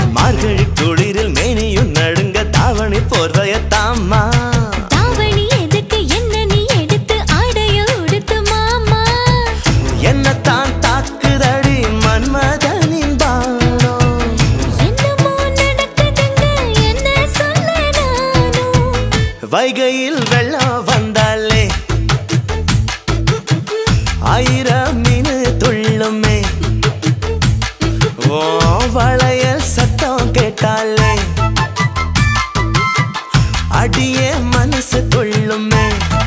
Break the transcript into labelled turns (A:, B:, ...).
A: மார்கழி குளிரில் மேனியும் நடுங்க தாவணி போர்வைய தாமா
B: தாவணி எதுக்கு என்ன நீ எடுத்து ஆடைய உடுத்து மாமா
A: என்னத்தான் தாக்குதடி மன்மதனின் பாணம்
B: என்னமோ நடக்குதுங்க என்ன சொல்ல நானும்
A: வைகையில் வெள்ளம் வந்தாலே ஆயிரம் மீன் துள்ளுமே ஓ வளையல் சத்தம் கேட்டாலே அடியே மனசு துள்ளுமே